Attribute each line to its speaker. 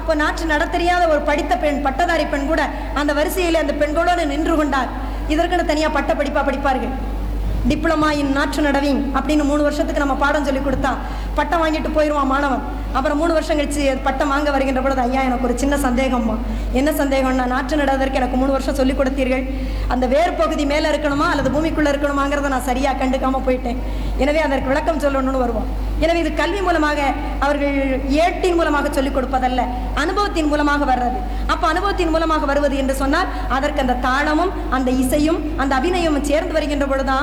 Speaker 1: அப்போ நாற்று நடத்தெரியாத ஒரு படித்த பெண் பட்டதாரி பெண் கூட அந்த வரிசையில் அந்த பெண்களோடு நின்று கொண்டார் இதற்குன்னு தனியாக பட்ட படிப்பாக படிப்பார்கள் டிப்ளமா இன் நாற்று நடவிங் அப்படின்னு மூணு வருஷத்துக்கு நம்ம பாடம் சொல்லி கொடுத்தா பட்டம் வாங்கிட்டு போயிடுவான் மாணவன் அப்புறம் மூணு வருஷம் கழிச்சு பட்டம் வாங்க வருகின்ற பொழுது ஐயா எனக்கு ஒரு சின்ன சந்தேகம்மா என்ன சந்தேகம்னா நாற்று நடுவதற்கு எனக்கு மூணு வருஷம் சொல்லி கொடுத்தீர்கள் அந்த வேர் பகுதி மேலே இருக்கணுமா அல்லது பூமிக்குள்ளே இருக்கணுமாங்கிறத நான் சரியாக கண்டுக்காம போயிட்டேன் எனவே அதற்கு விளக்கம் சொல்லணும்னு வருவோம் எனவே இது கல்வி மூலமாக அவர்கள் ஏட்டின் மூலமாக சொல்லிக் கொடுப்பதல்ல அனுபவத்தின் மூலமாக வர்றது அப்போ அனுபவத்தின் மூலமாக வருவது என்று சொன்னால் அதற்கு அந்த தாளமும் அந்த இசையும் அந்த அபிநயமும் சேர்ந்து வருகின்ற பொழுதுதான்